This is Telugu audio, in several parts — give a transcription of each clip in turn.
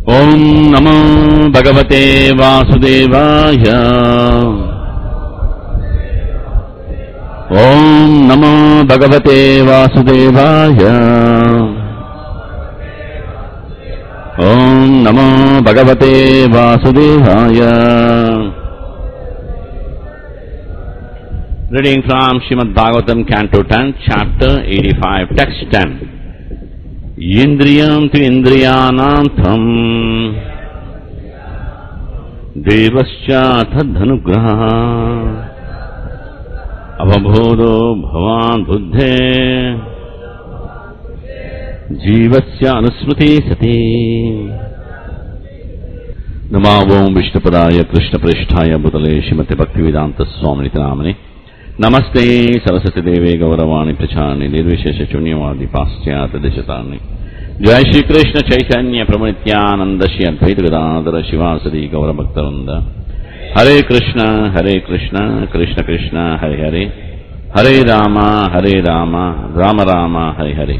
ॐ नमो भगवते वासुदेवाय ॐ नमो भगवते वासुदेवाय ॐ नमो भगवते वासुदेवाय Reading from Srimad Bhagavatam, Canto 10, Chapter 85, Text 10. इन्द्रियम् तु इन्द्रियाणार्थम् देवश्चाथधनुग्रहः अवबोधो भवान् बुद्धे जीवस्य अनुस्मृति सति नमा ओम् विष्णुपदाय कृष्णप्रेष्ठाय बुतले श्रीमति भक्तिवेदान्तस्वामिनिति नामनि नमस्ते सरस्वती देवे गौरवाणी प्रचारणे निर्विशेष शून्यवादी पाश्चात दिशतानि जय श्री कृष्ण चैतन्य प्रमृत्यानंद श्री अद्वैत गदाधर शिवासदि गौरभक्तवृंद हरे कृष्ण हरे कृष्ण कृष्ण कृष्ण हरे हरे हरे राम हरे राम राम राम हरे हरे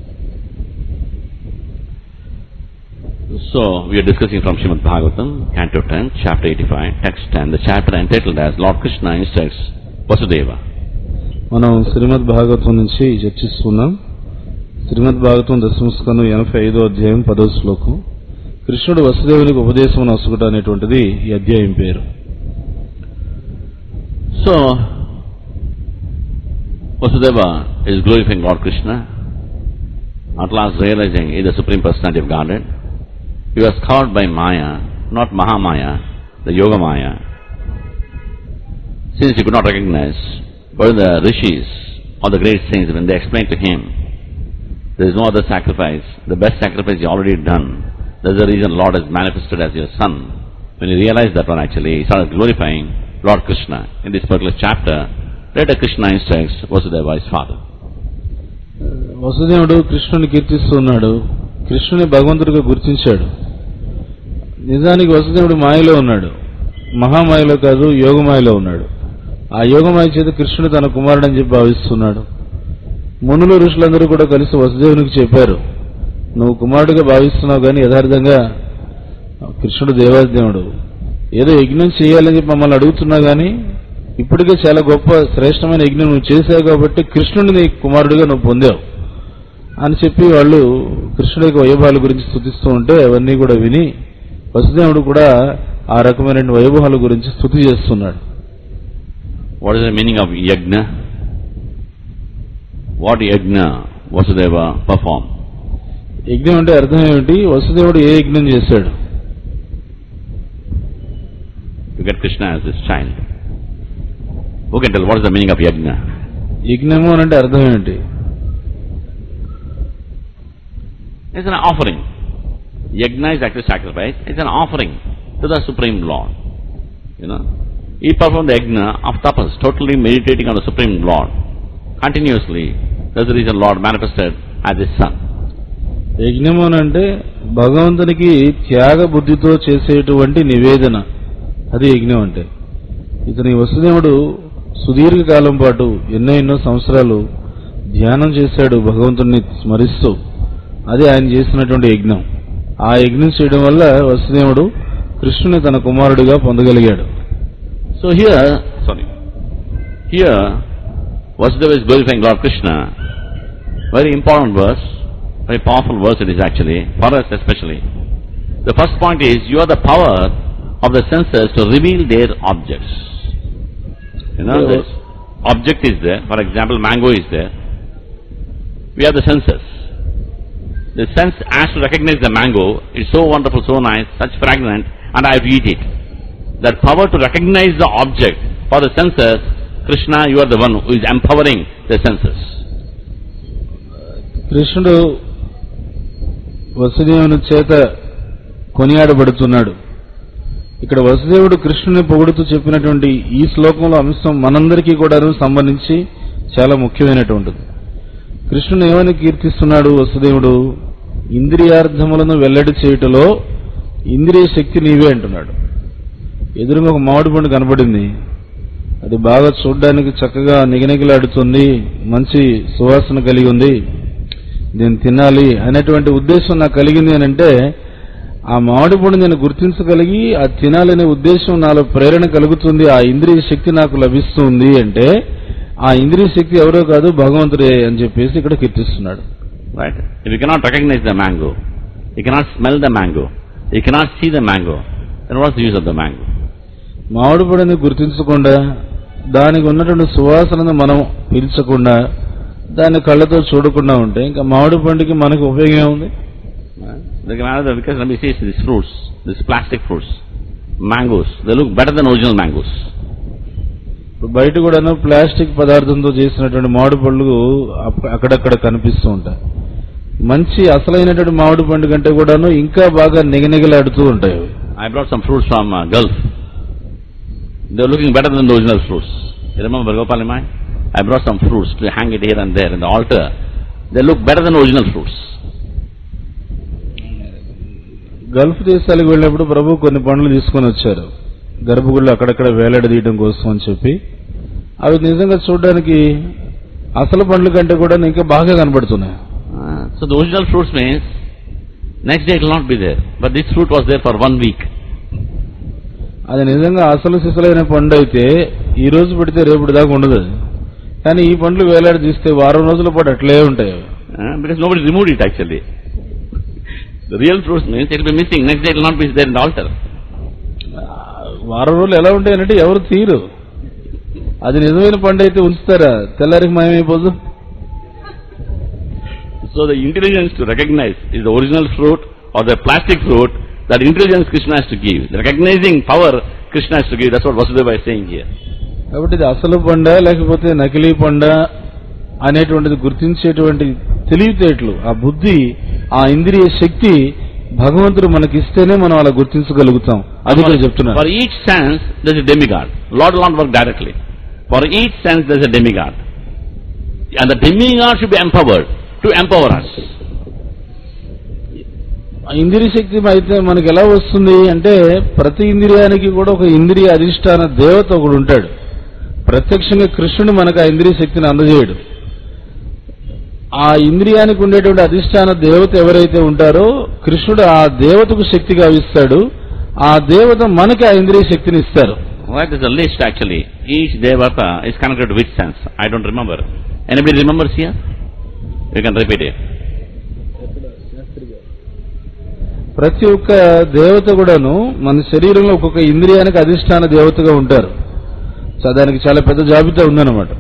So, we are discussing from Srimad Bhagavatam, Canto 10, Chapter 85, Text 10, the chapter entitled as Lord Krishna instructs Vasudeva. మనం శ్రీమద్ భాగవతం నుంచి చర్చిస్తున్నాం శ్రీమద్ భాగవతం దశమస్కందం ఎనభై ఐదో అధ్యాయం పదో శ్లోకం కృష్ణుడు వసుదేవునికి ఉపదేశం నసుకుట అనేటువంటిది ఈ అధ్యాయం పేరు So, Vasudeva is glorifying Lord Krishna, at last realizing he is the Supreme Personality of Godhead. He was caught by Maya, not Mahamaya, the Yoga Maya. Since he could not recognize what the rishis or the great saints, when they explained to him, there is no other sacrifice, the best sacrifice you already done. That's the reason Lord has manifested as your son. When he realized that one actually, he started glorifying Lord Krishna. In this particular chapter, later Krishna instructs Vasudeva his father. వసుదేవుడు కృష్ణుని కీర్తిస్తున్నాడు కృష్ణుని భగవంతుడిగా గుర్తించాడు నిజానికి వసుదేవుడు మాయలో ఉన్నాడు మహామాయలో కాదు యోగమాయలో ఉన్నాడు ఆ యోగమాయ చేత కృష్ణుడు తన కుమారుడని చెప్పి భావిస్తున్నాడు మునులు ఋషులందరూ కూడా కలిసి వసుదేవునికి చెప్పారు నువ్వు కుమారుడిగా భావిస్తున్నావు కానీ యథార్థంగా కృష్ణుడు దేవాదేవుడు ఏదో యజ్ఞం చేయాలని చెప్పి మమ్మల్ని అడుగుతున్నావు కానీ ఇప్పటికే చాలా గొప్ప శ్రేష్టమైన యజ్ఞం నువ్వు చేశావు కాబట్టి కృష్ణుడిని నీ కుమారుడిగా నువ్వు పొందావు అని చెప్పి వాళ్ళు కృష్ణుడి యొక్క వైభవాల గురించి స్థుతిస్తూ ఉంటే అవన్నీ కూడా విని వసుదేవుడు కూడా ఆ రకమైన వైభవాల గురించి స్థుతి చేస్తున్నాడు What is the meaning of yajna? What yajna Vasudeva performed? యజ్ఞం అంటే అర్థం ఏమిటి వసుదేవుడు ఏ యజ్ఞం చేశాడు You get Krishna as his child. Who can tell what is the meaning of yajna? యజ్ఞము అని అంటే అర్థం ఏమిటి It's an offering. Yajna is actually sacrifice. It's an offering to the Supreme Lord. You know, he performed the yajna of tapas, totally meditating on the Supreme Lord, continuously. That's the reason Lord manifested as his son. యజ్ఞము అని అంటే భగవంతునికి త్యాగ బుద్ధితో చేసేటువంటి నివేదన అది యజ్ఞం అంటే ఇతని వసుదేవుడు సుదీర్ఘ కాలం పాటు ఎన్నో ఎన్నో సంవత్సరాలు ధ్యానం చేశాడు భగవంతుడిని స్మరిస్తూ అది ఆయన చేసినటువంటి యజ్ఞం ఆ యజ్ఞం చేయడం వల్ల వసుదేవుడు కృష్ణుని తన కుమారుడిగా పొందగలిగాడు So here, sorry, here Vasudeva is glorifying Lord Krishna. Very important verse, very powerful verse it is actually, for us especially. The first point is, you are the power of the senses to reveal their objects. You know, Yeah. this object is there, for example, mango is there. We have the senses. The sense has to recognize the mango, it's so wonderful, so nice, such fragrant, and I have to eat it. That power to recognize the object for the senses, Krishna, you are the one who is empowering the senses. కృష్ణుడు వసుదేవుని చేత కొనియాడబడుతున్నాడు ఇక్కడ వసుదేవుడు కృష్ణుని పొగుడుతూ చెప్పినటువంటి ఈ శ్లోకంలో అంశం మనందరికీ కూడా సంబంధించి చాలా ముఖ్యమైనటువంటిది కృష్ణుని ఏమని కీర్తిస్తున్నాడు వసుదేవుడు ఇంద్రియార్థములను వెల్లడి చేయుటలో ఇంద్రియ శక్తి నీవే అంటున్నాడు ఎదురుగా ఒక మామిడి పండు కనబడింది అది బాగా చూడ్డానికి చక్కగా నిగనిగలాడుతుంది మంచి సువాసన కలిగి ఉంది దీన్ని తినాలి అనేటువంటి ఉద్దేశం నాకు కలిగింది అని అంటే ఆ మామిడి పండు నేను గుర్తించగలిగి అది తినాలనే ఉద్దేశం నాలో ప్రేరణ కలుగుతుంది ఆ ఇంద్రియ శక్తి నాకు లభిస్తుంది అంటే ఆ ఇంద్రియ శక్తి ఎవరో కాదు భగవంతుడే అని చెప్పేసి ఇక్కడ కీర్తిస్తున్నాడు Right? If you cannot recognize the mango, you cannot smell the mango, you cannot see the mango, then what's the use of the mango? మామిడి పండుని గుర్తించకుండా దానికి ఉన్నటువంటి సువాసనను మనం పీల్చకుండా దాన్ని కళ్ళతో చూడకుండా ఉంటే ఇంకా మామిడి పండుకి మనకు ఉపయోగం ఏముంది Right? Like another, because let me say these fruits, these plastic fruits, mangoes, they look better than original mangoes. ఇప్పుడు బయట కూడాను ప్లాస్టిక్ పదార్థంతో చేసినటువంటి మామిడి పళ్ళు అప్ప- అక్కడక్కడ కనిపిస్తూ ఉంటాయి మంచి అసలైనటువంటి మామిడి పండు కంటే కూడాను ఇంకా బాగా నిగనిగలాడుతూ ఉంటాయి అవి. I brought some fruits from uh, Gulf. They were looking better than the original fruits. You remember Gopalimai? I brought some fruits to hang it here and there in the altar. They look better than original fruits. Gulf దేశాలకు వెళ్ళినప్పుడు ప్రభు కొన్ని పండ్లు తీసుకొని వచ్చారు గర్భగుళ్ళు అక్కడక్కడ వేలాడదీయడం కోసం అని చెప్పి అవి నిజంగా చూడడానికి అసలు పండ్ల కంటే కూడా ఇంకా బాగా కనబడుతున్నాయి Uh, so the original fruits means next day it will not be there. But this fruit was there for one week. అది నిజంగా అసలు సిసలైన పండు అయితే ఈ రోజు పెడితే రేపటి దాకా ఉండదు అది కానీ ఈ పండ్లు వేలాడి తీస్తే వారం రోజుల పాటు అట్లే ఉంటాయి అవి Uh, because nobody removed it actually. The real fruits means it will be missing. Next day it will not be there in the altar. వారం రోజులు ఎలా ఉంటాయంటే ఎవరు తీరు అది నిజమైన పండు అయితే ఉంచుతారా తెల్లారికి మాయమైపోదు So the intelligence to recognize is the original fruit or the plastic fruit, that intelligence Krishna has to give. The recognizing power Krishna has to give. That's what Vasudeva is saying here. కాబట్టి ఇది అసలు పండ లేకపోతే నకిలీ పండ అనేటువంటిది గుర్తించేటువంటి తెలివితేటలు ఆ బుద్ధి ఆ ఇంద్రియ శక్తి భగవంతుడు మనకిస్తేనే మనం అలా గుర్తించగలుగుతాం అది ఇక్కడ చెప్తున్నాను For each sense, there's a demigod. Lord will not work directly. For each sense, there's a demigod. And the demigod should be empowered to empower us. ఆ ఇంద్రియ శక్తి అయితే మనకి ఎలా వస్తుంది అంటే ప్రతి ఇంద్రియానికి కూడా ఒక ఇంద్రియ అధిష్టాన దేవత ఒకడు ఉంటాడు ప్రత్యక్షంగా కృష్ణుడు మనకు ఆ ఇంద్రియ శక్తిని అందజేయడు ఆ ఇంద్రియానికి ఉండేటువంటి అధిష్టాన దేవత ఎవరైతే ఉంటారో కృష్ణుడు ఆ దేవతకు శక్తి గావిస్తాడు ఆ దేవత మనకి ఆ ఇంద్రియ శక్తిని ఇస్తారు Right, there's a list actually. Each devata is connected to which sense? I don't remember. Anybody remembers here? You can repeat it. ప్రతి ఒక్క దేవత కూడాను మన శరీరంలో ఒక్కొక్క ఇంద్రియానికి అధిష్టాన దేవతగా ఉంటారు సో దానికి చాలా పెద్ద జాబితా ఉందన్నమాట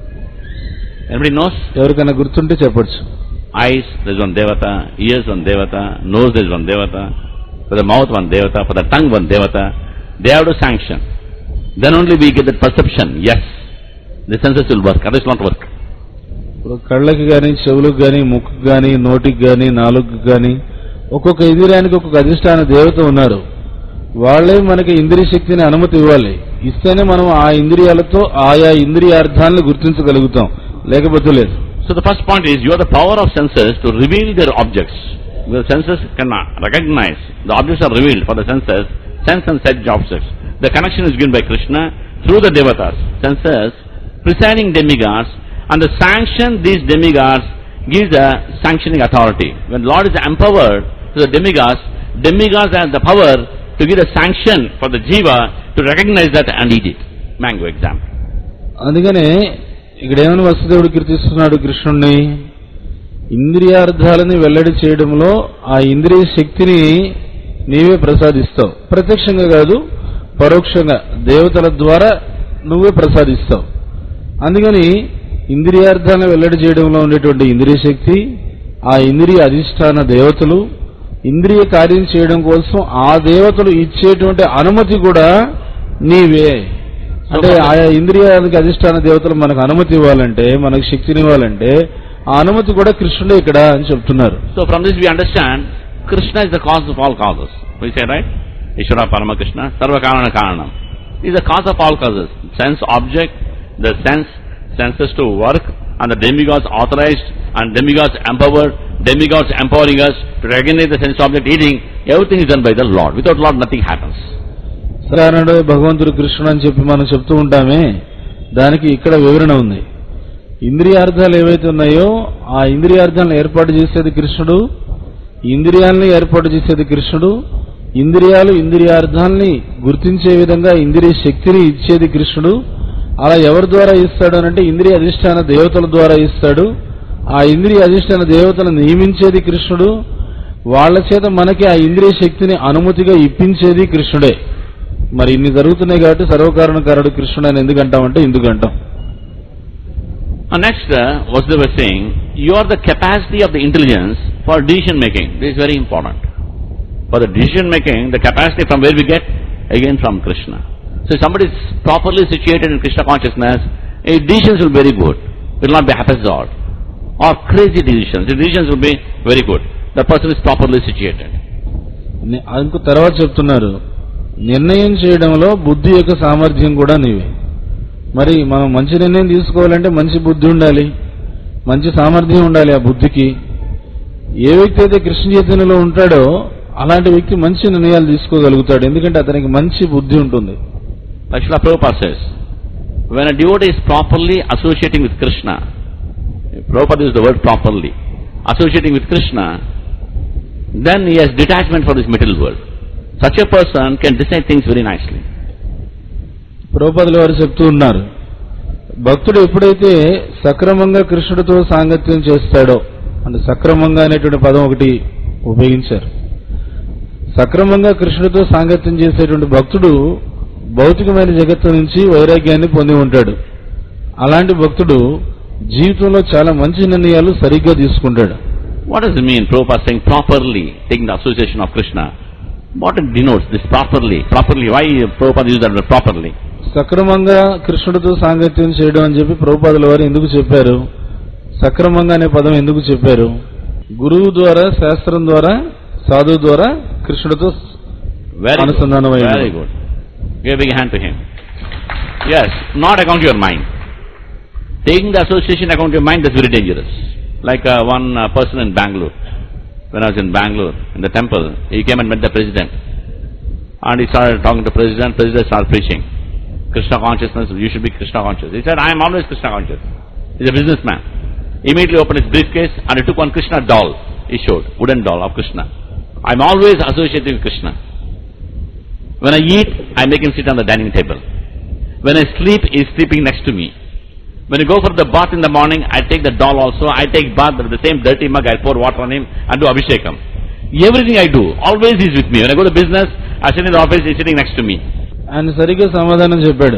Anybody knows? ఎవరికైనా గుర్తుంటే చెప్పొచ్చు Eyes, there's one devata. Ears, one devata. Nose, there's one devata. For the mouth, one devata. For the tongue, one devata. They have to sanction. Then only we get that perception. Yes, the senses will work. Others will not work. ఇప్పుడు కళ్ళకి గాని చెవులకు గాని ముక్కుకు గాని నోటికి గాని నాలుగుకి గాని ఒక్కొక్క ఇంద్రియానికి ఒక్కొక్క అధిష్టాన దేవత ఉన్నారు వాళ్ళే మనకి ఇంద్రియ శక్తిని అనుమతి ఇవ్వాలి ఇస్తేనే మనం ఆ ఇంద్రియాలతో ఆయా ఇంద్రియార్థాలను గుర్తించగలుగుతాం లేకపోతే లేదు So the first point is you have the power of senses to reveal their objects. The senses cannot recognize. The objects are revealed for the senses, sense and sense objects. The connection is given by Krishna through the devatas, senses, presiding demigods, and the sanction these demigods gives the sanctioning authority. When Lord is empowered to the demigods, demigods have the power to give the sanction for the jiva to recognize that and eat it. Mango example. అందుకనే ఇక్కడ ఏమని వసుదేవుడు కీర్తిస్తున్నాడు కృష్ణుణ్ణి ఇంద్రియార్థాలని వెల్లడి చేయడంలో ఆ ఇంద్రియ శక్తిని నీవే ప్రసాదిస్తావు ప్రత్యక్షంగా కాదు పరోక్షంగా దేవతల ద్వారా నువ్వే ప్రసాదిస్తావు అందుకని ఇంద్రియార్థాలను వెల్లడి చేయడంలో ఉండేటువంటి ఇంద్రియ శక్తి ఆ ఇంద్రియ అధిష్టాన దేవతలు ఇంద్రియ కార్యం చేయడం కోసం ఆ దేవతలు ఇచ్చేటువంటి అనుమతి కూడా నీవే అంటే ఆయా ఇంద్రియానికి అధిష్టాన దేవతలు మనకు అనుమతి ఇవ్వాలంటే మనకు శక్తిని ఇవ్వాలంటే ఆ అనుమతి కూడా కృష్ణుడే ఇక్కడ అని చెప్తున్నారు So from this we understand Krishna is the cause of all causes. We say right? Ishvara Parama Krishna, Sarva Karana Karanam. He is the cause of all causes. Sense object, the sense, senses to work, and the demigods authorized, and demigods empowered, demigods empowering us to recognize the sense object eating. Everything is done by the Lord. Without Lord nothing happens. సాధారణుడు భగవంతుడు కృష్ణుడు అని చెప్పి మనం చెప్తూ ఉంటామే దానికి ఇక్కడ వివరణ ఉంది ఇంద్రియార్థాలు ఏవైతే ఉన్నాయో ఆ ఇంద్రియార్థాలను ఏర్పాటు చేసేది కృష్ణుడు ఇంద్రియాలని ఏర్పాటు చేసేది కృష్ణుడు ఇంద్రియాలు ఇంద్రియార్థాలని గుర్తించే విధంగా ఇంద్రియ శక్తిని ఇచ్చేది కృష్ణుడు అలా ఎవరి ద్వారా ఇస్తాడు అంటే ఇంద్రియ అధిష్టాన దేవతల ద్వారా ఇస్తాడు ఆ ఇంద్రియ అధిష్టాన దేవతలను నియమించేది కృష్ణుడు వాళ్ళ చేత మనకి ఆ ఇంద్రియ శక్తిని అనుమతిగా ఇప్పించేది కృష్ణుడే మరి ఇన్ని జరుగుతున్నాయి కాబట్టి సర్వకారణకారుడు కృష్ణుడు అని ఎందుకంటామంటే ఎందుకంటాం And next, uh, what they were saying, you are the capacity of the intelligence for decision making. This is very important. For the decision making, the capacity from where we get? Again from Krishna. So if somebody is properly situated in Krishna consciousness, his decisions will be very good. Will not be haphazard. Or crazy decisions. The decisions will be very good. The person is properly situated. ని- ఇంకో తర్వాత చెప్తున్నారు నిర్ణయం చేయడంలో బుద్ధి యొక్క సామర్థ్యం కూడా నీవే మరి మనం మంచి నిర్ణయం తీసుకోవాలంటే మంచి బుద్ధి ఉండాలి మంచి సామర్థ్యం ఉండాలి ఆ బుద్ధికి ఏ వ్యక్తి అయితే కృష్ణ చైతన్యంలో ఉంటాడో అలాంటి వ్యక్తి మంచి నిర్ణయాలు తీసుకోగలుగుతాడు ఎందుకంటే అతనికి మంచి బుద్ధి ఉంటుంది Like Srila Prabhupada says, when a devotee is properly associating with Krishna, Prabhupada uses the word properly, associating with Krishna, then he has detachment from this material world. Such a person can decide things very nicely. ప్రభుపదుల వారు చెప్తూ ఉన్నారు భక్తుడు ఎప్పుడైతే సక్రమంగా కృష్ణుడితో సాంగత్యం చేస్తాడో అంటే సక్రమంగా అనేటువంటి పదం ఒకటి ఉపయోగించారు సక్రమంగా కృష్ణుడితో సాంగత్యం చేసేటువంటి భక్తుడు భౌతికమైన జగత్తు నుంచి వైరాగ్యాన్ని పొంది ఉంటాడు అలాంటి భక్తుడు జీవితంలో చాలా మంచి నిర్ణయాలు సరిగ్గా తీసుకుంటాడు What does it mean, Prabhupada saying properly, taking the association of Krishna? What it denotes, this properly? Properly, why Prabhupada used that word properly? సక్రమంగా కృష్ణుడితో సాంగత్యం చేయడం అని చెప్పి ప్రభుపాదుల వారు ఎందుకు చెప్పారు సక్రమంగా అనే పదం ఎందుకు చెప్పారు గురువు ద్వారా శాస్త్రం ద్వారా సాధువు ద్వారా కృష్ణుడితో Very good. అనుసంధానమైన Very good. Give a big hand to him. Yes, not account your mind. Taking the association account your mind, that's very dangerous. Like uh, one uh, person in Bangalore, when I was in Bangalore, in the temple, he came and met the president. And he started talking to president, president started preaching. Krishna consciousness, you should be Krishna conscious. He said, I am always Krishna conscious. He's a businessman. Immediately opened his briefcase and he took one Krishna doll, he showed, wooden doll of Krishna. I'm always associated with Krishna. When I eat, I make him sit on the dining table. When I sleep, he is sleeping next to me. When I go for the bath in the morning, I take the doll also. I take bath with the same dirty mug, I pour water on him and do abhishekam. Everything I do, always he is with me. When I go to business, I sit in the office, he is sitting next to me. ఆయన సరిగ్గా సమాధానం చెప్పాడు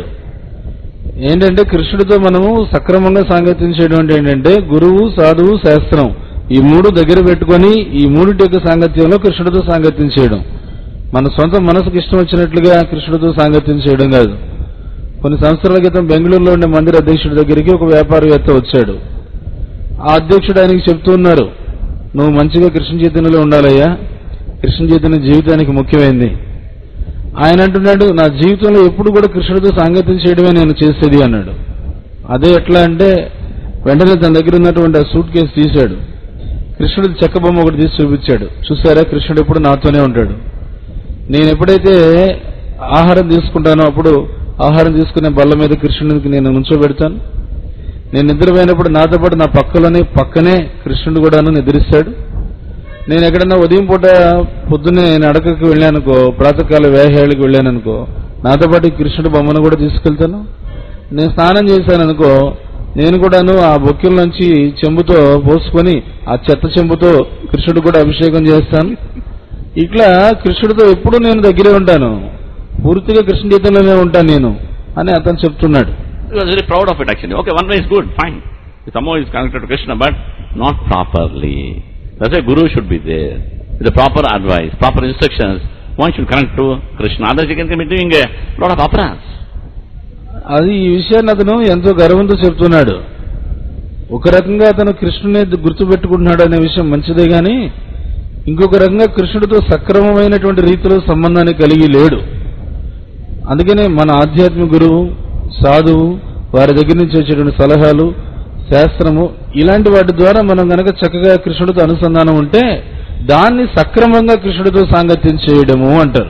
ఏంటంటే కృష్ణుడితో మనము సక్రమంగా సాంగత్యం చేయడం అంటే ఏంటంటే గురువు సాధువు శాస్త్రం ఈ మూడు దగ్గర పెట్టుకొని ఈ మూడింటి యొక్క సాంగత్యంలో కృష్ణుడితో సాంగత్యం చేయడం మన సొంత మనసుకు ఇష్టం వచ్చినట్లుగా కృష్ణుడితో సాంగత్యం చేయడం కాదు కొన్ని సంవత్సరాల క్రితం బెంగళూరులో ఉండే మందిర అధ్యక్షుడి దగ్గరికి ఒక వ్యాపారవేత్త వచ్చాడు ఆ అధ్యక్షుడు ఆయనకి చెప్తూ ఉన్నారు నువ్వు మంచిగా కృష్ణ చైతన్యంలో ఉండాలయ్యా కృష్ణ చైతన్యం జీవితానికి ముఖ్యమైంది ఆయన అంటున్నాడు నా జీవితంలో ఎప్పుడు కూడా కృష్ణుడితో సాంగత్యం చేయడమే నేను చేసేది అన్నాడు అదే ఎట్లా అంటే వెంటనే తన దగ్గర ఉన్నటువంటి ఆ సూట్ కేసు తీశాడు కృష్ణుడి చెక్క బొమ్మ ఒకటి తీసి చూపించాడు చూసారా కృష్ణుడు ఎప్పుడు నాతోనే ఉంటాడు నేను ఎప్పుడైతే ఆహారం తీసుకుంటానో అప్పుడు ఆహారం తీసుకునే బల్ల మీద కృష్ణుడికి నేను నుంచోబెడతాను నేను నిద్రపోయినప్పుడు నాతో పాటు నా పక్కలోనే పక్కనే కృష్ణుడు కూడాను నిద్రిస్తాడు నేను ఎక్కడన్నా ఉదయం పూట పొద్దున్నే నడకకి వెళ్ళానుకో ప్రాతకాల వేహేళ్ళకి వెళ్ళాననుకో నాతో పాటు ఈ కృష్ణుడి బొమ్మను కూడా తీసుకెళ్తాను నేను స్నానం చేశాననుకో నేను కూడాను ఆ బొక్కిల నుంచి చెంబుతో పోసుకొని ఆ చెత్త చెంబుతో కృష్ణుడు కూడా అభిషేకం చేస్తాను ఇట్లా కృష్ణుడితో ఎప్పుడు నేను దగ్గరే ఉంటాను పూర్తిగా కృష్ణ చైతన్యంలోనే ఉంటాను నేను అని అతను చెప్తున్నాడు He was very proud of it actually. Okay, one way is good, fine. Somehow he is connected to Krishna, but not properly. That's why Guru should be there. With the proper advice, proper instructions, one should connect to Krishna. Otherwise he can be doing a lot of aparas. అది ఈ విషయాన్ని అతను ఎంతో గర్వంతో చెప్తున్నాడు ఒక రకంగా అతను కృష్ణుని గుర్తుపెట్టుకుంటున్నాడు అనే విషయం మంచిదే గాని ఇంకొక రకంగా కృష్ణుడితో సక్రమమైనటువంటి రీతిలో సంబంధాన్ని కలిగి లేడు అందుకనే మన ఆధ్యాత్మిక గురువు సాధువు వారి దగ్గర నుంచి వచ్చేటువంటి సలహాలు శాస్త్రము ఇలాంటి వాటి ద్వారా మనం గనక చక్కగా కృష్ణుడితో అనుసంధానం ఉంటే దాన్ని సక్రమంగా కృష్ణుడితో సాంగత్యం చేయడము అంటారు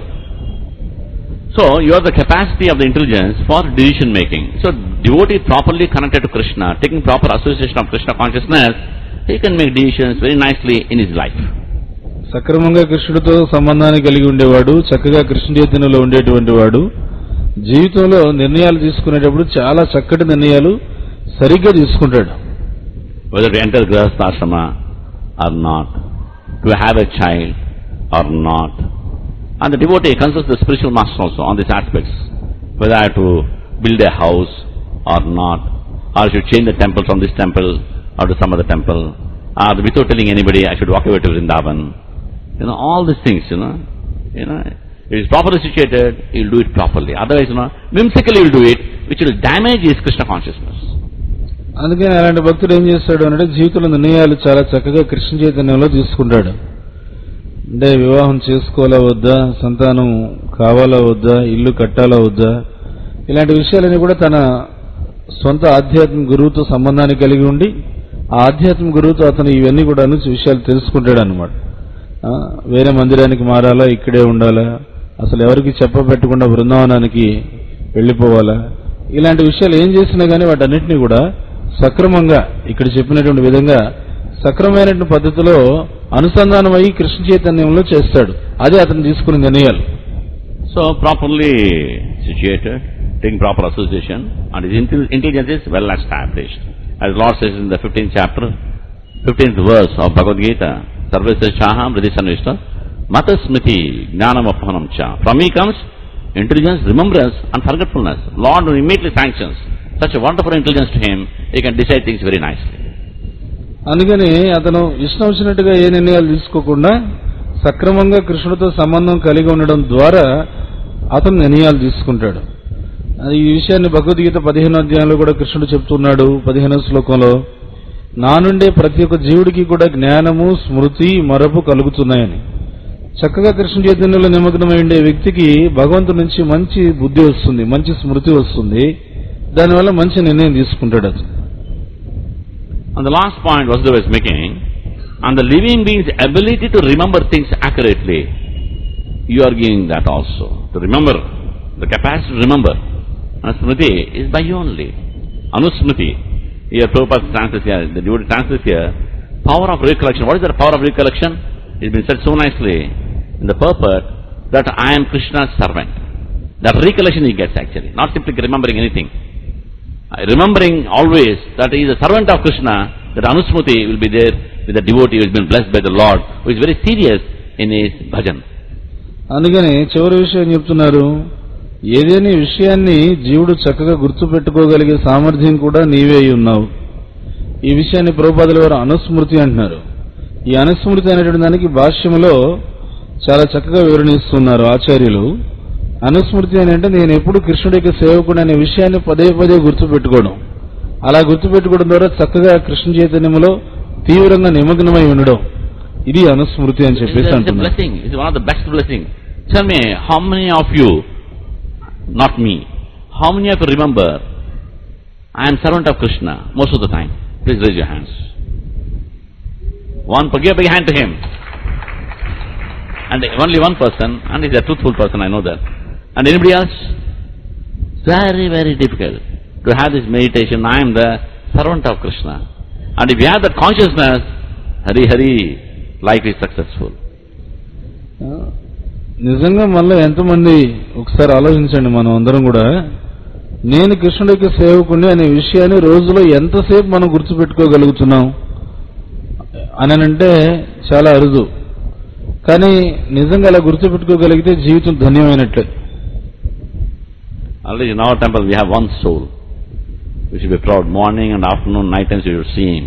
So you are the capacity of the intelligence for decision making. So devotee properly connected to Krishna, taking proper association of Krishna consciousness, he can make decisions very nicely in his life. సక్రమంగా కృష్ణుడితో సంబంధాన్ని కలిగి ఉండేవాడు చక్కగా కృష్ణ చైతన్యంలో ఉండేటువంటి వాడు జీవితంలో నిర్ణయాలు తీసుకునేటప్పుడు చాలా చక్కటి నిర్ణయాలు సరిగ్గా తీసుకుంటాడు Whether to enter Grihastha ashrama or not, to have a child or not. And the devotee consults the spiritual master also on these aspects. Whether I have to build a house or not, or I should change the temple from this temple or to some other temple, or without telling anybody I should walk away to Vrindavan. You know, all these things, you know. You know, if it is properly situated, he will do it properly. Otherwise, you know, whimsically he will do it, which will damage his Krishna consciousness. అందుకని అలాంటి భక్తుడు ఏం చేస్తాడు అంటే జీవితంలో నిర్ణయాలు చాలా చక్కగా కృష్ణ చైతన్యంలో తీసుకుంటాడు అంటే వివాహం చేసుకోవాలా వద్దా సంతానం కావాలా వద్దా ఇల్లు కట్టాలా వద్దా ఇలాంటి విషయాలన్నీ కూడా తన సొంత ఆధ్యాత్మిక గురువుతో సంబంధాన్ని కలిగి ఉండి ఆ ఆధ్యాత్మిక గురువుతో అతను ఇవన్నీ కూడా విషయాలు తెలుసుకుంటాడు అనమాట వేరే మందిరానికి మారాలా ఇక్కడే ఉండాలా అసలు ఎవరికి చెప్పబెట్టకుండా బృందావనానికి వెళ్ళిపోవాలా ఇలాంటి విషయాలు ఏం చేసినా కానీ వాటన్నిటిని కూడా సక్రమంగా ఇక్కడ చెప్పినటువంటి విధంగా సక్రమైనటువంటి పద్ధతిలో అనుసంధానమై కృష్ణ చైతన్యంలో చేస్తాడు అదే అతను తీసుకున్న నిర్ణయాలు So properly situated, taking proper association, and his intel- intelligence is well established. As Lord says in the 15th chapter, 15th verse of Bhagavad Gita, Sarvesya Chaham Hridisanvishta, Mata Smriti Jnanam Aphanam Cha. From me comes intelligence, remembrance and forgetfulness. Lord immediately sanctions such a wonderful intelligence to him, he can decide things very nicely. అందుకని అతను ఇష్టం వచ్చినట్టుగా ఏ నిర్ణయాలు తీసుకోకుండా సక్రమంగా కృష్ణుడితో సంబంధం కలిగి ఉండడం ద్వారా అతను నిర్ణయాలు తీసుకుంటాడు అది ఈ విషయాన్ని భగవద్గీత పదిహేను అధ్యాయంలో కూడా కృష్ణుడు చెప్తున్నాడు పదిహేనో శ్లోకంలో నా నుండే ప్రతి ఒక్క జీవుడికి కూడా జ్ఞానము స్మృతి మరపు కలుగుతున్నాయని చక్కగా కృష్ణ చైతన్యంలో నిమగ్నమై ఉండే వ్యక్తికి భగవంతుడి నుంచి మంచి బుద్ధి వస్తుంది మంచి స్మృతి వస్తుంది దానివల్ల మంచి నిర్ణయం తీసుకుంటాడు అతను And the last point Vasudeva is making, and the living being's ability to remember things accurately, you are giving that also. To remember, the capacity to remember. And Smriti is by you only. Anusmriti. Here Prabhupada translates here, the devotee translates here, power of recollection. What is the power of recollection? It's been said so nicely in the purport that I am Krishna's servant. That recollection he gets actually, not simply remembering anything. Uh, remembering always that he is a servant of Krishna, that Anusmriti will be there with the devotee who has been blessed by the Lord, who is very serious in his bhajan. అందుకని చివరి విషయం చెప్తున్నారు ఏదేని విషయాన్ని జీవుడు చక్కగా గుర్తు పెట్టుకోగలిగే సామర్థ్యం కూడా నీవే అయి ఉన్నావు ఈ విషయాన్ని ప్రభుపాదుల వారు అనుస్మృతి అంటున్నారు ఈ అనుస్మృతి అనేటువంటి దానికి భాష్యములో చాలా చక్కగా వివరణిస్తున్నారు ఆచార్యులు అనుస్మృతి అని అంటే నేను ఎప్పుడు కృష్ణుడి యొక్క సేవకుడు అనే విషయాన్ని పదే పదే గుర్తు పెట్టుకోవడం అలా గుర్తు పెట్టుకోవడం ద్వారా చక్కగా కృష్ణ చైతన్యంలో తీవ్రంగా నిమగ్నమై ఉండడం ఇది అనుస్మృతి అని It's చెప్పేసి a, it's a అంటున్నారు blessing. It's one of the best blessings. Tell me, how many of you, not me, how many of you remember, I am servant of Krishna most of the time? Please raise your hands. One, give a big hand to him. And only one person, and he's a truthful person, I know that. And anybody else? Very, very difficult to have this meditation. I am the servant of Krishna. And if you have that consciousness, Hari Hari, life is successful. నిజంగా మళ్ళీ ఎంతమంది ఒకసారి ఆలోచించండి మనం అందరం కూడా నేను కృష్ణుడి యొక్క సేవకుని అనే విషయాన్ని రోజులో ఎంతసేపు మనం గుర్తుపెట్టుకోగలుగుతున్నాం అని అంటే చాలా అరుదు కానీ నిజంగా అలా గుర్తుపెట్టుకోగలిగితే జీవితం ధన్యమైనట్లే Already in our temple we have one soul. We should be proud. Morning and afternoon, night times we should see him.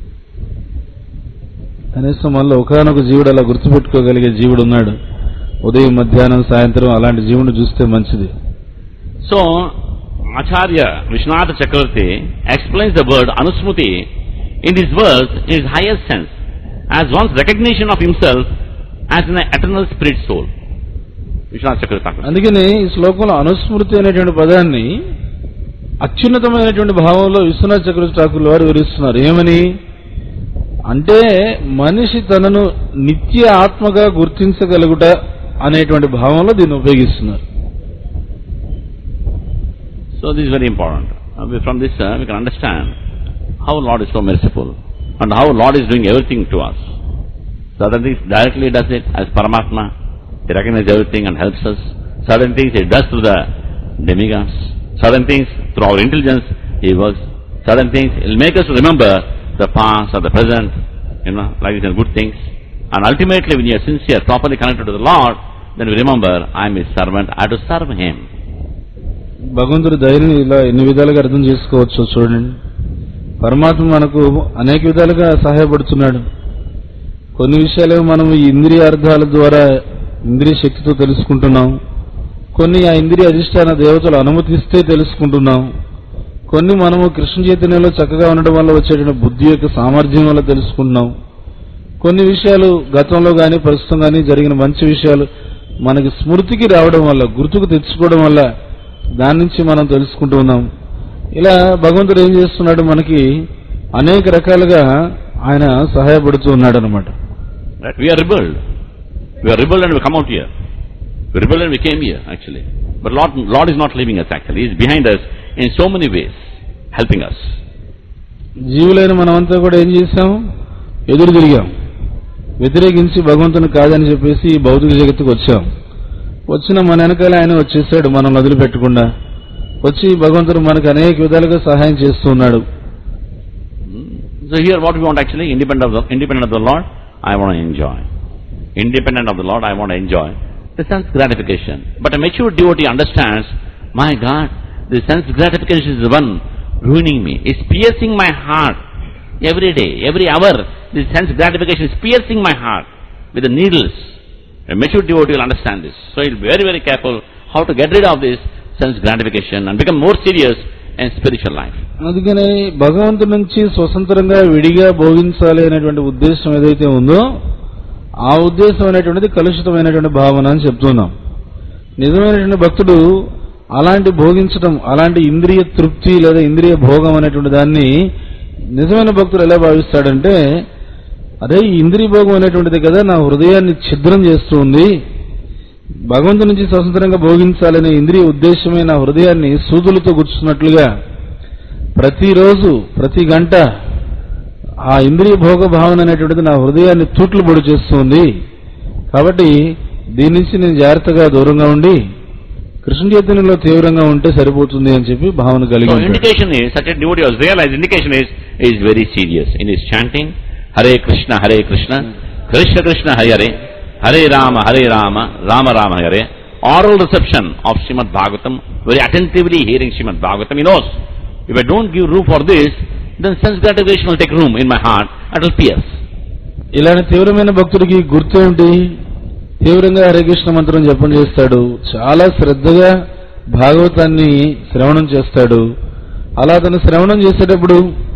కనీసం మళ్ళీ ఒకనొక జీవుడు అలా గుర్తుపెట్టుకోగలిగే జీవుడు ఉన్నాడు ఉదయం మధ్యాహ్నం సాయంత్రం అలాంటి జీవుని చూస్తే మంచిది So, Acharya Vishwanath Chakravarti explains the word Anusmriti in this verse in its highest sense as one's recognition of himself as an eternal spirit soul. Vishwanath Chakravarti. అందుకని ఈ శ్లోకంలో అనుస్మృతి అనేటువంటి పదాన్ని అత్యున్నతమైనటువంటి భావంలో విశ్వనాథ్ చక్రవర్తి ఠాకూర్ వారు వివరిస్తున్నారు ఏమని అంటే మనిషి తనను నిత్య ఆత్మగా గుర్తించగలుగుట అనేటువంటి భావంలో దీన్ని ఉపయోగిస్తున్నారు So this is very important. Uh, we- From this uh, we can understand how Lord is so merciful and how Lord is doing everything to us. Certain things directly he does it as Paramatma. He recognizes everything and helps us. Certain things he does through the demigods. Certain things through our intelligence he works. Certain things he'll make us to remember the past or the present, you know, like these are good things. And ultimately when you are sincere, properly connected to the Lord, then we remember, I am his servant, I have to serve him. భగవంతుడి దయని ఇలా ఎన్ని విధాలుగా అర్థం చేసుకోవచ్చు చూడండి పరమాత్మ మనకు అనేక విధాలుగా సహాయపడుతున్నాడు కొన్ని విషయాలేమో మనం ఈ ఇంద్రియ అర్థాల ద్వారా ఇంద్రియ శక్తితో తెలుసుకుంటున్నాం కొన్ని ఆ ఇంద్రియ అధిష్టాన దేవతలు అనుమతిస్తే తెలుసుకుంటున్నాం కొన్ని మనము కృష్ణ చైతన్యంలో చక్కగా ఉండడం వల్ల వచ్చేటువంటి బుద్ధి యొక్క సామర్థ్యం వల్ల తెలుసుకుంటున్నాం కొన్ని విషయాలు గతంలో గాని ప్రస్తుతం గాని జరిగిన మంచి విషయాలు మనకి స్మృతికి రావడం వల్ల గుర్తుకు తెచ్చుకోవడం వల్ల దాని నుంచి మనం తెలుసుకుంటూ ఉన్నాం ఇలా భగవంతుడు ఏం చేస్తున్నాడు మనకి అనేక రకాలుగా ఆయన సహాయపడుతూ ఉన్నాడు అనమాట Right? We are rebelled. We are rebelled and we come out here. We rebelled and we came here, actually. But Lord, Lord is not leaving us, actually. He is behind us in so many ways, helping us. జీవులైన మనమంతా కూడా ఏం చేశాం ఎదురు తిరిగాం వ్యతిరేకించి భగవంతుని కాదని చెప్పేసి ఈ భౌతిక జగత్తుకు వచ్చాం వచ్చిన మన వెనకాల ఆయన వచ్చేసాడు మనం వదిలిపెట్టకుండా వచ్చి భగవంతుడు మనకు అనేక విధాలుగా సహాయం చేస్తూ ఉన్నాడు So here what we want actually, independent of the, independent of the Lord, I want to enjoy. Independent of the Lord, I want to enjoy the sense gratification. But a mature devotee understands, my God, the sense gratification is the one ruining me. It's piercing my heart every day, every hour. This sense gratification is piercing my heart with the needles. A mature devotee will understand this. So he'll be very, very careful how to get rid of this sense gratification and become more serious in spiritual life. అందుకని భగవంతుడి నుంచి స్వతంత్రంగా విడిగా భోగించాలి అనేటువంటి ఉద్దేశం ఏదైతే ఉందో ఆ ఉద్దేశం అనేటువంటిది కలుషితమైనటువంటి భావన అని చెప్తున్నాం నిజమైనటువంటి భక్తుడు అలాంటి భోగించడం అలాంటి ఇంద్రియ తృప్తి లేదా ఇంద్రియ భోగం అనేటువంటి దాన్ని నిజమైన భక్తుడు ఎలా భావిస్తాడంటే అదే ఈ ఇంద్రియ భోగం అనేటువంటిది కదా నా హృదయాన్ని ఛిద్రం చేస్తూ ఉంది భగవంతు నుంచి స్వతంత్రంగా భోగించాలనే ఇంద్రియ ఉద్దేశమే నా హృదయాన్ని సూదులతో గుర్చున్నట్లుగా ప్రతిరోజు ప్రతి గంట ఆ ఇంద్రియ భోగ భావన అనేటువంటిది నా హృదయాన్ని తూట్లు పొడి చేస్తుంది కాబట్టి దీని నుంచి నేను జాగ్రత్తగా దూరంగా ఉండి కృష్ణ చైతన్యంలో తీవ్రంగా ఉంటే సరిపోతుంది అని చెప్పి భావన కలిగి So ఉంటాడు. indication is, such a devotee was realized, indication is, he is very serious in his chanting, Hare Krishna, Hare Krishna, Krishna Krishna, Hare Hare, Hare Rama, Hare Rama, Rama Rama, Hare. Oral reception of Srimad Bhagavatam, very attentively hearing Srimad Bhagavatam, he knows, if I don't give room for this, then sense gratification will take room in my heart, and will pierce. ఇలాంటి తీవ్రమైన భక్తుడికి గుర్తు ఏమిటి తీవ్రంగా హరికృష్ణ మంత్రం జపం చేస్తాడు చాలా శ్రద్ధగా భాగవతాన్ని శ్రవణం చేస్తాడు అలా అతను శ్రవణం చేసేటప్పుడు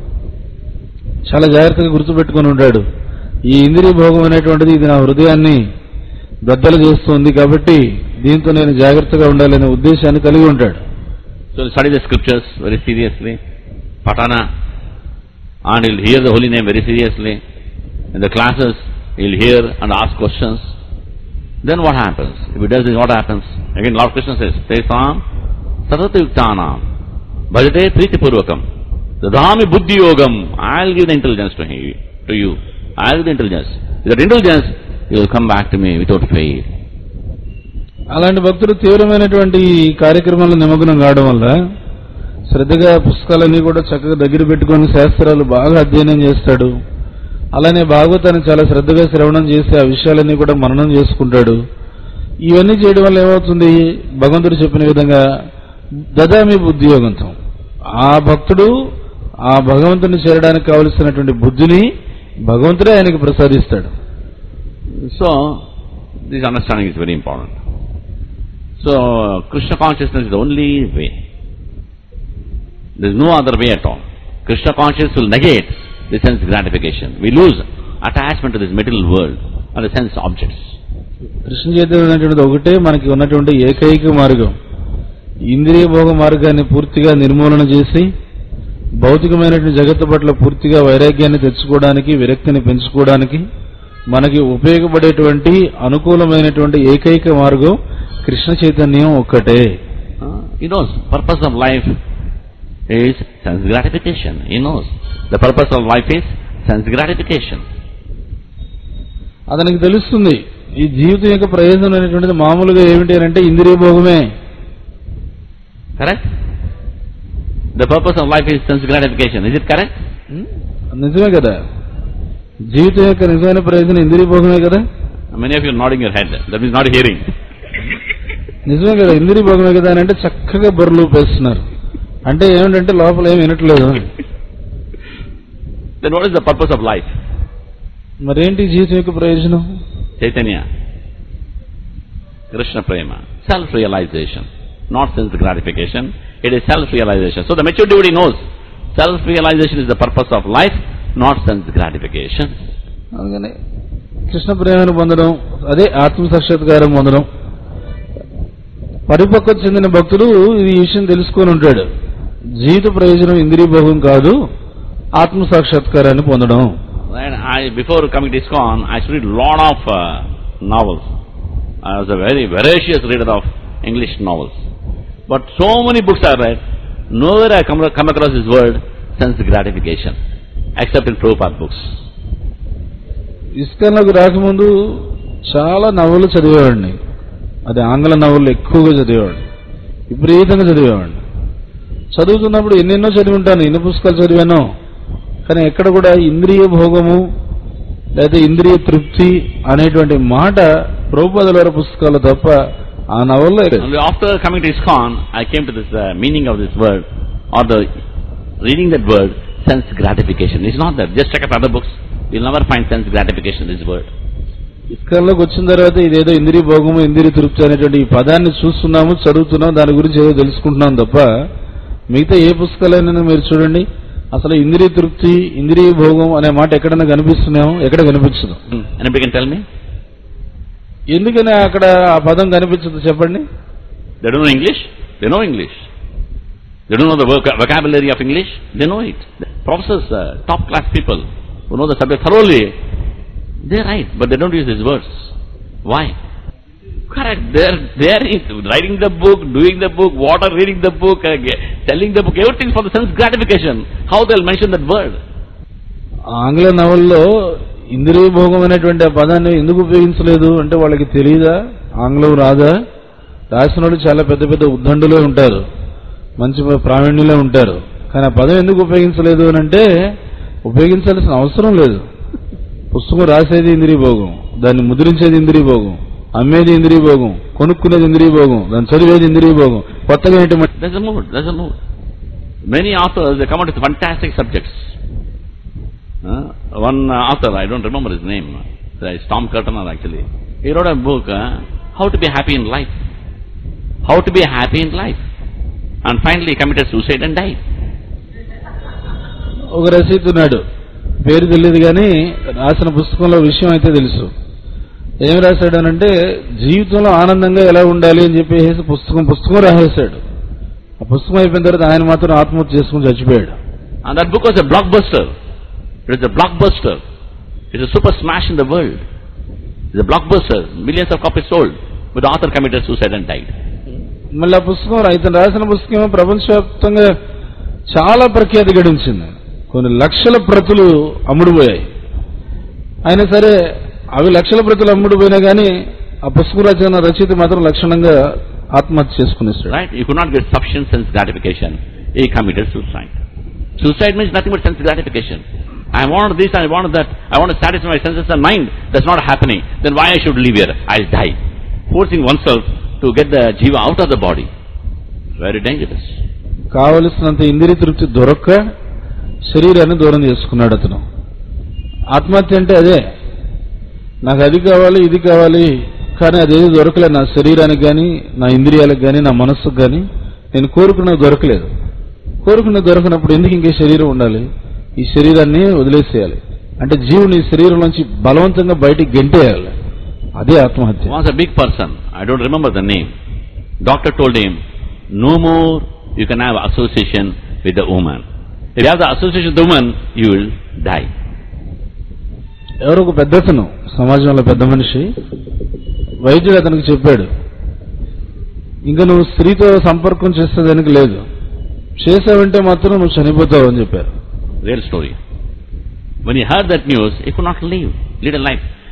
చాలా జాగ్రత్తగా గుర్తుపెట్టుకుని ఉంటాడు ఈ ఇంద్రియ భోగం అనేటువంటిది ఇది నా హృదయాన్ని బద్దలు చేస్తుంది కాబట్టి దీంతో నేను జాగ్రత్తగా ఉండాలనే ఉద్దేశాన్ని కలిగి ఉంటాడు So he'll study the scriptures very seriously, Patana, and he'll hear the holy name very seriously. In the classes, he'll hear and ask questions. Then what happens? If he does this, what happens? Again, Lord Krishna says, Tesam satatayuktanam bhajate pritipurvakam dadami buddhi yogam I'll give the intelligence to, him, to you. I'll give the intelligence. With that intelligence, you will come back to me without fail. అలాంటి భక్తుడు తీవ్రమైనటువంటి ఈ కార్యక్రమంలో నిమగ్నం కావడం వల్ల శ్రద్ధగా పుస్తకాలన్నీ కూడా చక్కగా దగ్గర పెట్టుకొని శాస్త్రాలు బాగా అధ్యయనం చేస్తాడు అలానే భాగవతాన్ని చాలా శ్రద్ధగా శ్రవణం చేసి ఆ విషయాలన్నీ కూడా మననం చేసుకుంటాడు ఇవన్నీ చేయడం వల్ల ఏమవుతుంది భగవంతుడు చెప్పిన విధంగా దదామి బుద్ధియోగంతం ఆ భక్తుడు ఆ భగవంతుని చేరడానికి కావలసినటువంటి బుద్ధిని భగవంతుడే ఆయనకి ప్రసాదిస్తాడు So, this understanding is very important. So, Krishna consciousness is the only way. There is no other way at all. Krishna consciousness will negate the sense gratification. We lose attachment to this material world and the sense objects. Krishna చైతన్యం అనేటువంటిది ఒకటే మనకి ఉన్నటువంటి ఏకైక మార్గం ఇంద్రియ భోగ మార్గాన్ని పూర్తిగా నిర్మూలన చేసి భౌతికమైనటువంటి జగత్తు పట్ల పూర్తిగా వైరాగ్యాన్ని తెచ్చుకోవడానికి విరక్తిని పెంచుకోవడానికి మనకి ఉపయోగపడేటువంటి అనుకూలమైనటువంటి ఏకైక మార్గం కృష్ణ చైతన్యం ఒక్కటే Uh, he knows purpose of life is sense gratification. He knows the purpose of life is sense gratification. అతనికి తెలుస్తుంది ఈ జీవితం యొక్క ప్రయోజనం అనేటువంటిది మామూలుగా ఏమిటి అని అంటే ఇంద్రియ భోగమే Correct? The purpose of life is sense gratification. Is it correct? ఉం? నిజమే కదా జీవితం యొక్క నిజమైన ప్రయోజనం ఇంద్రియ భోగమే కదా Many of you are nodding your head. That means not hearing. నిజమే కదా ఇంద్రియ భోగమే కదా అని అంటే చక్కగా బొర్రలు పేస్తున్నారు అంటే ఏమిటంటే లోపల ఏమి వినట్లేదు Then what is the purpose of life? మరేంటి జీవితం యొక్క ప్రయోజనం Chaitanya. Krishna Prema. Self-realization. Not sense gratification. It is self-realization. So the mature devotee knows self-realization is the purpose of life, not sense gratification. అందుకని కృష్ణ ప్రేమను పొందడం అదే ఆత్మ సాక్షాత్కారం పొందడం పరిపక్వత చెందిన భక్తుడు ఈ విషయం తెలుసుకొని ఉంటాడు జీవిత ప్రయోజనం ఇంద్రియ భోగం కాదు ఆత్మ సాక్షాత్కారాన్ని పొందడం When I, before coming to ISKCON, I used to read lot of uh, novels. I was a very voracious reader of English novels. But so many books I read, nowhere I come, come across this word sense gratification, except in Prabhupada books. ఇస్కాన్లోకి రాకముందు చాలా నవలు చదివేవాడిని అది ఆంగ్ల నవలు ఎక్కువగా చదివేవాడిని విపరీతంగా చదివేవాడిని చదువుతున్నప్పుడు ఎన్నెన్నో చదివి ఉంటాను ఎన్ని పుస్తకాలు చదివానో కానీ ఎక్కడ కూడా ఇంద్రియ భోగము లేదా ఇంద్రియ తృప్తి అనేటువంటి మాట ప్రభుపదుల వారి పుస్తకాలు తప్ప ఆ నవల్లో లేదు. Only after coming to ISKCON, I came to this uh, meaning of this word, or the reading that word, sense gratification. It's not that. Just check out other books. You'll never find sense gratification in this word. ఇస్కాన్లోకి వచ్చిన తర్వాత ఇదేదో ఇంద్రియ భోగము ఇంద్రియ తృప్తి అనేటువంటి ఈ పదాన్ని చూస్తున్నాము చదువుతున్నాం దాని గురించి ఏదో తెలుసుకుంటున్నాం తప్ప మిగతా ఏ పుస్తకాలైనా మీరు చూడండి అసలు ఇంద్రియ తృప్తి ఇంద్రియ భోగం అనే మాట ఎక్కడైనా కనిపిస్తున్నామో ఎక్కడ కనిపించదు Anybody can tell me? ఎందుకని అక్కడ ఆ పదం కనిపించదు చెప్పండి They don't know English? They know English. They don't know the voc- vocabulary of English? They know it. The professors, uh, top class people who know the subject thoroughly, they're right, but they don't use these words. Why? Correct. They're, they're it. writing the book, doing the book, what are reading the book, uh, ge- telling the book, everything for the sense gratification. How they'll mention that word? ఆంగ్ల నవల్లో ఇంద్రియ భోగం అనేటువంటి ఆ పదాన్ని ఎందుకు ఉపయోగించలేదు అంటే వాళ్ళకి తెలియదా ఆంగ్లం రాదా రాసిన వాళ్ళు చాలా పెద్ద పెద్ద ఉద్దండులే ఉంటారు మంచి ప్రావీణ్యులే ఉంటారు కానీ ఆ పదం ఎందుకు ఉపయోగించలేదు అని అంటే ఉపయోగించాల్సిన అవసరం లేదు పుస్తకం రాసేది ఇంద్రియ భోగం దాన్ని ముద్రించేది ఇంద్రియ భోగం అమ్మేది ఇంద్రియ భోగం కొనుక్కునేది ఇంద్రియ భోగం దాన్ని చదివేది ఇంద్రియ భోగం కొత్తగా ఏంటి మరి? There's a mood. There's a mood. Many authors, they come out with fantastic subjects. Uh, one uh, author, I don't remember his name, uh, it's Tom Curtainer actually. He wrote a book, uh, How to be Happy in Life. How to be happy in life. And finally he committed suicide and died. ఒక రచయిత ఉన్నాడు పేరు తెలియదు కానీ రాసిన పుస్తకంలో విషయం అయితే తెలుసు ఏం రాశాడనంటే జీవితంలో ఆనందంగా ఎలా ఉండాలి అని చెప్పేసి పుస్తకం పుస్తకం రాసేశాడు ఆ పుస్తకం అయిపోయిన తర్వాత ఆయన మాత్రం ఆత్మహత్య చేసుకుని చచ్చిపోయాడు And that book was a blockbuster. It is a blockbuster. It's a super smash in the world. It's a blockbuster. Millions of copies sold. But the author committed suicide and died. మళ్ళీ ఆ పుస్తకం ఇతను రాసిన పుస్తకం ఏమో ప్రపంచవ్యాప్తంగా చాలా ప్రఖ్యాతి గడించింది కొన్ని లక్షల ప్రతులు అమ్ముడుపోయాయి అయినా సరే అవి లక్షల ప్రతులు అమ్ముడుపోయినా కానీ ఆ పుస్తకం రచన రచయిత మాత్రం లక్షణంగా ఆత్మహత్య చేసుకునేస్తాడు Right? You could not get sufficient sense gratification. He committed suicide. Suicide means nothing but sense gratification. I want this, I want that, I want to satisfy my senses and mind. That's not happening. Then why I should live here? I'll die. Forcing oneself to get the jiva out of the body. Very dangerous. కావలసినంత ఇంద్రియ తృప్తి దొరక్క శరీరాన్ని దూరం చేసుకున్నాడు అతను ఆత్మహత్య అంటే అదే నాకు అది కావాలి ఇది కావాలి కానీ అదేది దొరకలేదు నా శరీరానికి కానీ నా ఇంద్రియాలకు కానీ నా మనస్సుకు కానీ నేను కోరుకున్నది దొరకలేదు కోరుకున్నది దొరకనప్పుడు ఎందుకు ఇంకే శరీరం ఉండాలి ఈ శరీరాన్ని వదిలేసేయాలి అంటే జీవుని ఈ శరీరం నుంచి బలవంతంగా బయటికి గెంటేయాలి అదే ఆత్మహత్య Was a big person. I don't remember the name. Doctor told him, no more you can have association with the woman. If you have the association with the woman, you will die. ఎవరో ఒక పెద్దతను సమాజంలో పెద్ద మనిషి వైద్యుడు అతనికి చెప్పాడు ఇంకా నువ్వు స్త్రీతో సంపర్కం చేసేదానికి లేదు చేసావంటే మాత్రం నువ్వు చనిపోతావు అని చెప్పారు Real story. When he heard that news, he could not live, lead a life.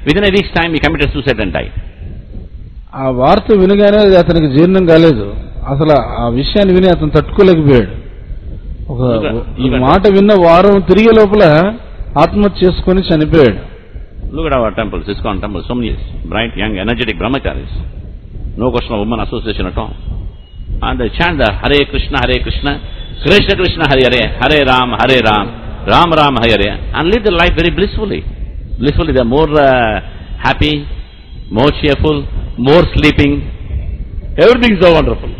Within a week's time, he committed suicide and died. ఆ వార్త వినగానే అది అతనికి జీర్ణం కాలేదు అసలు ఆ విషయాన్ని విని అతను తట్టుకోలేకపోయాడు ఒక ఈ మాట విన్న వారం తిరిగే లోపల ఆత్మహత్య చేసుకొని చనిపోయాడు Look at our temples, ISKCON temples, so many bright, young, energetic brahmacharis. No question of woman association at all. And they chant the Hare Krishna, Hare Krishna, Krishna Krishna, Hare Hare, Hare Ram, Hare Ram, Ram Ram, Hare Hare, and live their life very blissfully. Blissfully, they're more uh, happy, more cheerful, more sleeping. Everything is so wonderful.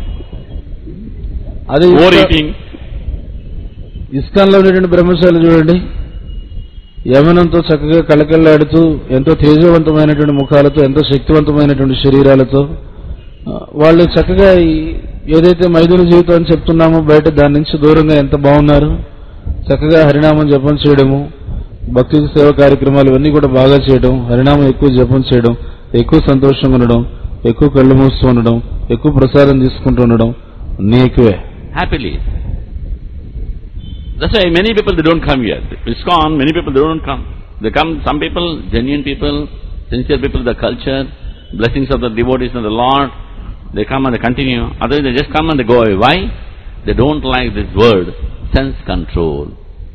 అదే More ఇస్కా- eating. ఇస్కాన్లో ఉండేటువంటి బ్రహ్మచారులు చూడండి యవనంతో చక్కగా కళకళలాడుతూ ఎంతో తేజవంతమైనటువంటి ముఖాలతో ఎంతో శక్తివంతమైనటువంటి శరీరాలతో ఆ, వాళ్ళు చక్కగా ఈ- ఏదైతే మైదున జీవితం అని చెప్తున్నామో బయట దాని నుంచి దూరంగా ఎంత బాగున్నారు చక్కగా హరినామం జపం చేయడము భక్తి సేవ కార్యక్రమాలు ఇవన్నీ కూడా బాగా చేయడం హరినామం ఎక్కువ జపం చేయడం ఎక్కువ సంతోషంగా ఉండడం ఎక్కువ కళ్ళు మూస్తూ ఉండడం ఎక్కువ ప్రసాదం తీసుకుంటూ ఉండడం అన్నీ ఎక్కువే happily. That's why many people they don't come here. ISKCON, many people they don't come. They come, some people, genuine people, sincere people, the culture, blessings of the devotees of the Lord, they come and they continue. Otherwise they just come and they go away. Why? They don't like this word, sense control.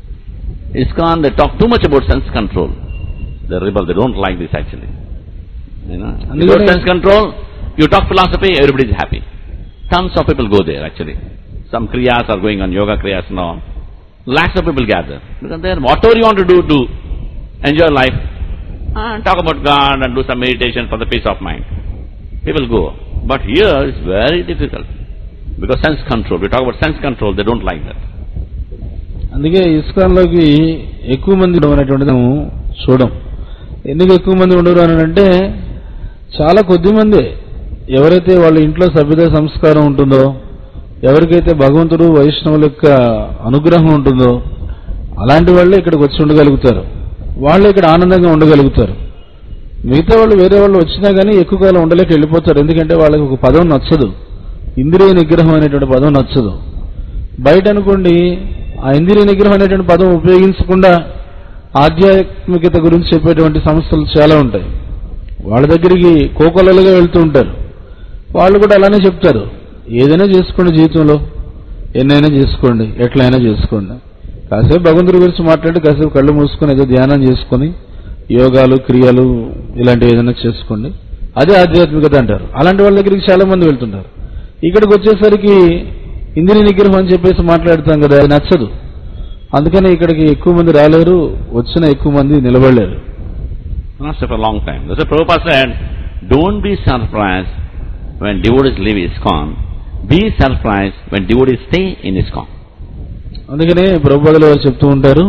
ISKCON, they talk too much about sense control. The rebel, they don't like this actually. You know, And without even- sense control, you talk philosophy, everybody is happy. Tons of people go there actually. Some kriyas are going on, yoga kriyas and all. Lakhs of people gather. Because there, whatever you want to do, do. Enjoy life. And talk about God and do some meditation for the peace of mind. People go. But here it's very difficult. Because sense control, we talk about sense control, they don't like that. అందుకే ఇస్కాన్లోకి ఎక్కువ మంది ఉండడం అనేటువంటిది మనం చూడం ఎందుకు ఎక్కువ మంది ఉండరు అని అంటే చాలా కొద్ది మంది ఎవరైతే వాళ్ళ ఇంట్లో సభ్యత సంస్కారం ఉంటుందో ఎవరికైతే భగవంతుడు వైష్ణవుల యొక్క అనుగ్రహం ఉంటుందో అలాంటి వాళ్ళే ఇక్కడికి వచ్చి ఉండగలుగుతారు వాళ్ళే ఇక్కడ ఆనందంగా ఉండగలుగుతారు మిగతా వాళ్ళు వేరే వాళ్ళు వచ్చినా కానీ ఎక్కువ కాలం ఉండలేక వెళ్ళిపోతారు ఎందుకంటే వాళ్ళకి ఒక పదం నచ్చదు ఇంద్రియ నిగ్రహం అనేటువంటి పదం నచ్చదు బయట అనుకోండి ఆ ఇంద్రియ నిగ్రహం అనేటువంటి పదం ఉపయోగించకుండా ఆధ్యాత్మికత గురించి చెప్పేటువంటి సంస్థలు చాలా ఉంటాయి వాళ్ళ దగ్గరికి కోకొల్లలుగా వెళ్తూ ఉంటారు వాళ్ళు కూడా అలానే చెప్తారు ఏదైనా చేసుకోండి జీవితంలో ఎన్నైనా చేసుకోండి ఎట్లయినా చేసుకోండి కాసేపు భగవంతుడి గురించి మాట్లాడి కాసేపు కళ్ళు మూసుకొని ఏదో ధ్యానం చేసుకొని యోగాలు క్రియలు ఇలాంటివి ఏదైనా చేసుకోండి అదే ఆధ్యాత్మికత అంటారు అలాంటి వాళ్ళ దగ్గరికి చాలా మంది వెళ్తుంటారు ఇక్కడికి వచ్చేసరికి ఇంద్రియ నిగ్రహం అని చెప్పేసి మాట్లాడతాం కదా అది నచ్చదు అందుకని ఇక్కడికి ఎక్కువ మంది రాలేరు వచ్చిన ఎక్కువ మంది నిలబడలేరు Not for a long time. That's why Prabhupada said, don't be surprised when devotees leave ISKCON. Be surprised when devotees stay in ISKCON. అందుకనే ప్రభుపాదులు వారు చెప్తూ ఉంటారు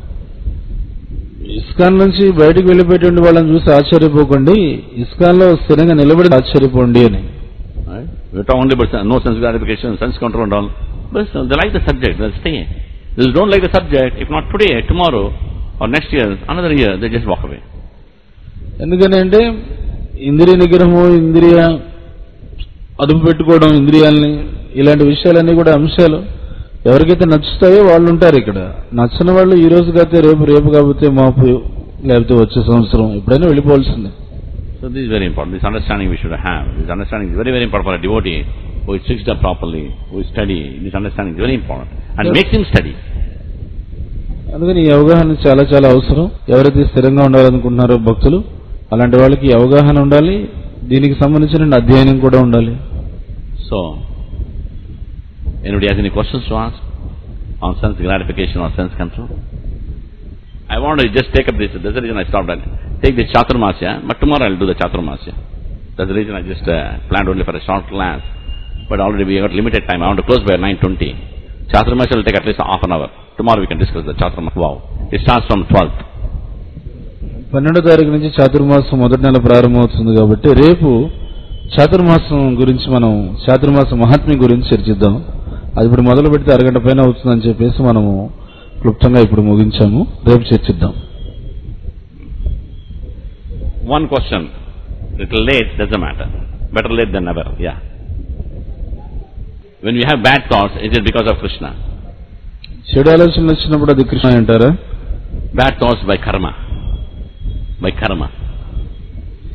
ఇస్కాన్ నుంచి బయటకు వెళ్ళిపోయేటువంటి వాళ్ళని చూసి ఆశ్చర్యపోకండి ఇస్కాన్ లో స్థిరంగా నిలబడి ఆశ్చర్యపోండి అని Right? We talk only about sen- no sense gratification, sense control and all. But uh, they like the subject, they'll stay. Those who don't like the subject, if not today, tomorrow, or next year, another year, they just walk away. ఎందుకని అంటే ఇంద్రియ నిగ్రహము ఇంద్రియ అదుపు పెట్టుకోవడం ఇంద్రియాలని ఇలాంటి విషయాలన్నీ కూడా అంశాలు ఎవరికైతే నచ్చుతాయో వాళ్ళు ఉంటారు ఇక్కడ నచ్చని వాళ్ళు ఈ రోజు కాకపోతే రేపు రేపు కాకపోతే మాపు లేకపోతే వచ్చే సంవత్సరం ఎప్పుడైనా వెళ్ళిపోవాల్సిందే So this is very important. This understanding we should have. This understanding is very, very important for a devotee who is fixed up properly, who is steady. This understanding is very important. And Yes. makes him steady. అందుకని ఈ అవగాహన చాలా చాలా అవసరం ఎవరైతే స్థిరంగా ఉండాలనుకుంటున్నారో భక్తులు అలాంటి వాళ్ళకి ఈ అవగాహన ఉండాలి దీనికి సంబంధించిన అధ్యయనం కూడా ఉండాలి So, anybody has any questions to ask on sense gratification or sense control? I want to just take up this. That's the reason I stopped at. Take this Chaturmasya, but tomorrow I'll do the Chaturmasya. That's the reason I just uh, planned only for a short class. But already we got limited time. I want to close by 9.20. Chaturmasya will take at least half an hour. Tomorrow we can discuss the Chaturmasya. Wow. It starts from 12th. పన్నెండో తారీఖు నుంచి చాతుర్మాసం మొదటి నెల ప్రారంభమవుతుంది కాబట్టి రేపు చాతుర్మాసం గురించి మనం చాతుర్మాస మహాత్మ్యం గురించి చర్చిద్దాం అది ఇప్పుడు మొదలు పెడితే అరగంట పైన అవుతుందని చెప్పేసి మనము క్లుప్తంగా ఇప్పుడు ముగించాము రేపు చర్చిద్దాం One question. Little late, doesn't matter. Better late than never. Yeah. When we have bad thoughts, is it because of Krishna? చెడు ఆలోచనలు వచ్చినప్పుడు అది కృష్ణ అంటారా Bad thoughts by karma. By karma.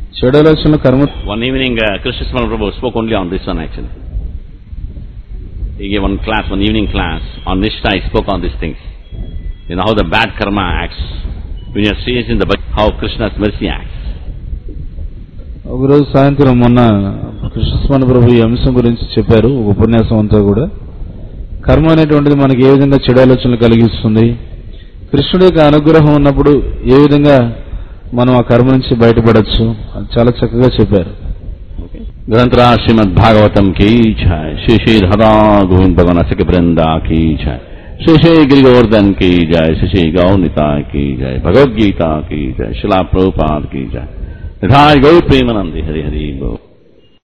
చెడు ఆలోచనలు కర్మ One evening, uh, Krishna Swarupa Prabhu spoke only on this one actually. He gave one class, one evening class on Nishta, he spoke on these things. You know how the bad karma acts. When you are serious in the Bhakti, how Krishna's mercy acts. ఒకరోజు సాయంత్రం మొన్న కృష్ణస్వామి ప్రభు ఈ అంశం గురించి చెప్పారు ఒక ఉపన్యాసం అంతా కూడా కర్మ అనేటువంటిది మనకి ఏ విధంగా చెడు ఆలోచనలు కలిగిస్తుంది కృష్ణుడి యొక్క అనుగ్రహం ఉన్నప్పుడు ఏ విధంగా మనం ఆ కర్మ నుంచి బయటపడచ్చు అది చాలా చక్కగా చెప్పారు ग्रंथरा श्रीमद भागवतम की जय श्री श्री राधा गोविंद भगवान सके वृंदा की जय श्री श्री गिरिगोवर्धन की जय श्री श्री गौनिता की जय भगवद गीता की जय शिला प्रभुपाद की जय निधाय गौ प्रेमानंदी हरि हरि बोल